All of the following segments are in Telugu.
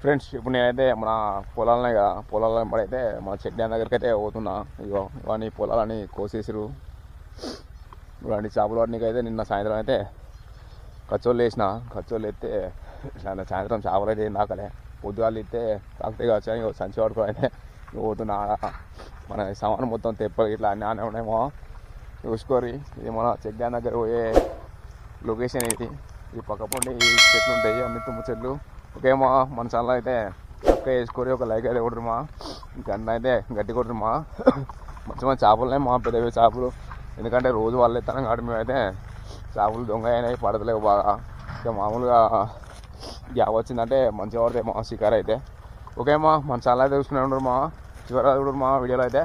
ఫ్రెండ్స్ ఇప్పుడు నేనైతే మన పొలాలనే కదా పొలాల వెంబడైతే మన చెక్ డ్యామ్ దగ్గరికి అయితే పోతున్నా ఇగో ఇవన్నీ పొలాలని కోసేసిరు ఇవన్నీ చేపలు వాటికి అయితే నిన్న సాయంత్రం అయితే కచ్చోళ్ళు వేసిన కచ్చోళ్ళు ఎత్తే చాలా సాయంత్రం చేపలు అయితే నాకలే పొద్దుగాలు ఎత్తే కాకపోతే కావచ్చు అని ఇగో సంచి పట్టుకొని అయితే పోతున్నా ఆడ మన సామాన్ మొత్తం తెప్పలు ఇట్లా అన్నీ ఆనే ఉన్నాయేమో చూసుకోరి ఇది మన చెక్ డ్యామ్ దగ్గర పోయే లొకేషన్ ఇది ఈ పక్క పొండి ఈ చెట్లు ఉంటాయి అన్ని తుమ్మ చెట్లు ఓకేమా మన ఛానల్ అయితే సబ్స్క్రైబ్ చేసుకొని ఒక లైక్ అయితే కొట్టుమా గంట అయితే గట్టి కొట్టుమా మంచి మంచి చేపలునే మా పెద్ద పెద్ద చేపలు ఎందుకంటే రోజు వాళ్ళు ఎత్తాను కాబట్టి మేమైతే చేపలు దొంగ అయినాయి పడతలేవు బాగా ఇక మామూలుగా గ్యాప్ వచ్చిందంటే మంచిగా పడతాయి మా షికారు అయితే ఓకేమా మన ఛానల్ అయితే చూసుకునే ఉండరు మా చివరి చూడరు మా వీడియోలో అయితే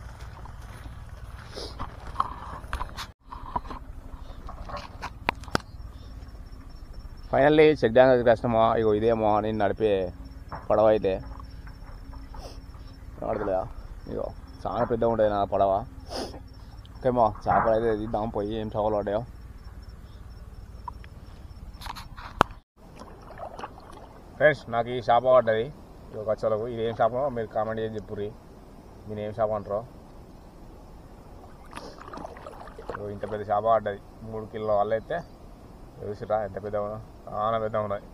ఫైనల్లీ చెక్ డ్యామ్ దగ్గరికి వచ్చినామా ఇగో ఇదేమో నేను నడిపే పడవ అయితే కనబడతలేదా ఇగో చాలా పెద్దగా ఉంటుంది నా పడవ ఓకేమో చేపలు అయితే తీద్దాం పోయి ఏం చేపలు పడ్డాయో ఫ్రెండ్స్ నాకు ఈ చేప పడ్డది ఇక వచ్చలకు ఇది ఏం చేప మీరు కామెంట్ చేసి చెప్పుర్రి మీరు ఏం చేప అంటారో ఇగో ఇంత పెద్ద చేప పడ్డది మూడు కిలో వల్ల అయితే చూసిరా ఎంత పెద్ద ఉన్నా చాలా పెద్ద ఉన్నాయి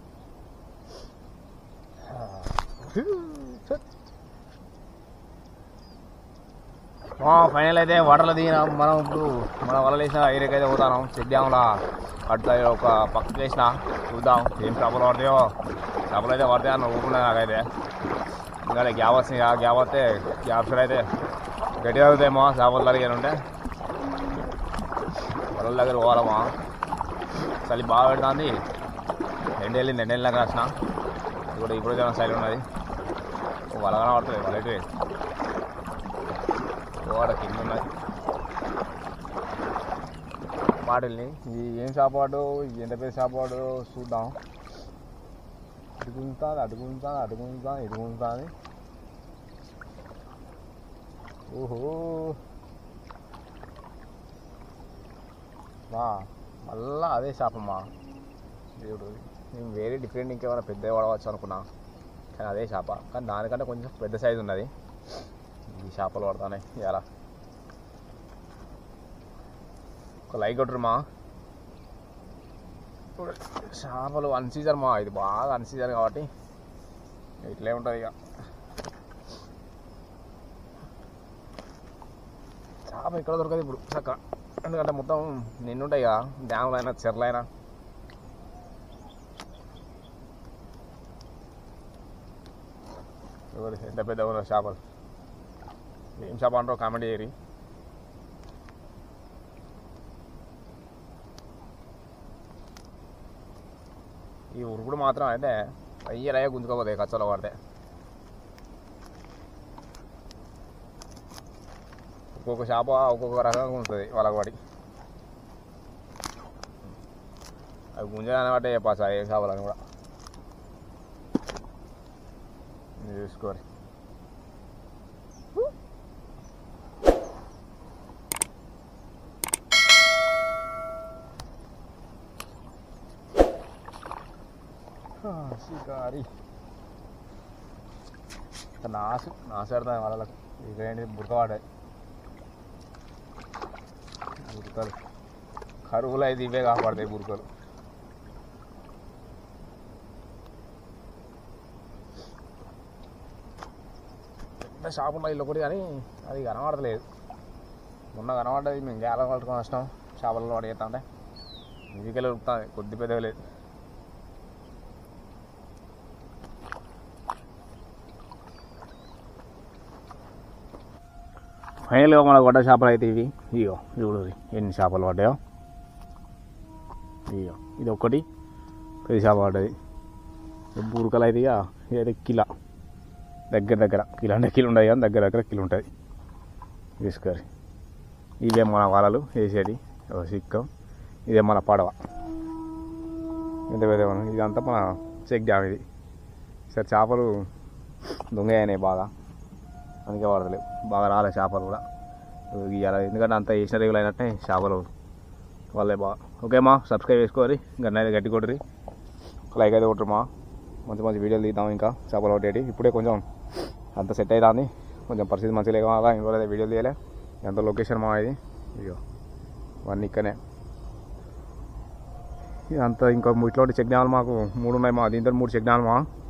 ఫైనల్ అయితే వాటర్లో దిగినాం మనం ఇప్పుడు మనం వల వేసిన ఏరియాకి అయితే పోతాం చెక్ డ్యామ్లో అటు ఒక పక్కకి వేసిన చూద్దాం ఏం చేపలు పడతాయో చేపలు అయితే పడతాయి అని ఊరుకున్నా నాకైతే ఇంకా గ్యాప్ వస్తుంది ఆ గ్యాప్ వస్తే గ్యాప్స్ అయితే గట్టిగా అవుతాయేమో చేపలు తరిగాను ఉంటే వలల దగ్గర పోవాలమ్మా చలి బాగా పెడుతుంది ఎండ వెళ్ళింది ఎండ వెళ్ళినాక వచ్చిన ఇప్పుడు ఇప్పుడు ఏమైనా సైడ్ ఉన్నది వలగానే పడుతుంది వలటి గోడ కింద ఉన్నది వాటిల్ని ఇది ఏం షాపాడు ఇది ఎంత పెద్ద షాపాడు చూద్దాం అటు గుంజుతుంది అటు గుంజుతుంది అటు గుంజుతుంది ఇటు గుంజుతుంది ఓహో మా మళ్ళా అదే చేపమ్మా దేవుడు నేను వేరే డిఫరెంట్ ఇంకేమైనా పెద్ద పడవచ్చు అనుకున్నా కానీ అదే చేప కానీ దానికంటే కొంచెం పెద్ద సైజు ఉన్నది ఈ చేపలు పడతానే ఇలా ఒక లైక్ కొట్టరు మా చేపలు అన్ సీజన్ మా ఇది బాగా అన్ సీజన్ కాబట్టి ఇట్లే ఉంటుంది ఇక చేప ఇక్కడ దొరకదు ఇప్పుడు చక్క ఎందుకంటే మొత్తం నిన్నుంటాయి ఇక డ్యాములు అయినా చెర్లు అయినా ఎవరు ఎంత పెద్ద ఉన్న చేపలు ఏం చేప అంటారో కామెంట్ చేయరి ఈ ఉరుకుడు మాత్రం అయితే అయ్యరయ్య గుంజుకోపోతాయి కచ్చలో పడితే ఒక్కొక్క చేప ఒక్కొక్క రకంగా ఉంటుంది వాళ్ళకి పడి అవి గుంజగానే బట్టే చెప్పాలి సార్ ఏం చేపలని కూడా ఇది చూసుకోరు షికారి నాసు నాసు పెడతాను వాళ్ళకు ఇక ఏంటి బురకవాడే బురకలు కరువులు అయితే ఇవే కాపాడతాయి బురకలు పెద్ద షాప్ ఉన్నాయి ఇల్లు ఒకటి కానీ అది కనబడతలేదు మొన్న కనబడ్డది మేము గేల పట్టుకొని వచ్చినాం చేపలలో పడేస్తా అంటే ఇంటికెళ్ళి ఉరుకుతుంది కొద్ది పెద్దగా లేదు ఫైనల్గా మన గొడ్డ చేపలు అయితే ఇవి ఇగో చూడు ఎన్ని చేపలు పడ్డాయో ఇగో ఇది ఒక్కటి పెద్ద చేప పడ్డది బురకలు అయితే ఇక ఇదైతే కిలా దగ్గర దగ్గర కిలో అంటే కిలో ఉండదు కానీ దగ్గర దగ్గర కిలో ఉంటుంది తీసుకొని ఇవే మన వలలు వేసేది ఒక సిక్కం ఇదే మన పడవ ఇంత పెద్ద మన- ఇదంతా మన చెక్ డ్యామ్ ఇది సరే చేపలు దొంగ అయినాయి బాగా అందుకే పడతలేవు బాగా రాలే చేపలు కూడా ఇవాళ ఎందుకంటే అంత వేసిన రేగులు అయినట్టే చేపలు వాళ్ళే బాగా ఓకే మా సబ్స్క్రైబ్ చేసుకోరి గన్నైతే గట్టి కొట్టురి లైక్ అయితే కొట్టురు మా మంచి మంచి వీడియోలు తీద్దాం ఇంకా చేపలు పట్టేటి ఇప్పుడే కొంచెం అంత సెట్ అవుతుంది కొంచెం పరిస్థితి మంచిగా లేక వల్ల ఇంకో అయితే వీడియోలు తీయలే ఎంత లొకేషన్ మా ఇది ఇగో వన్ ఇక్కనే ఇదంతా ఇంకా ఇట్లాంటి చెక్ డ్యాములు మాకు మూడు ఉన్నాయి మా దీంతో మూడు చెక్ డ్యాములు మా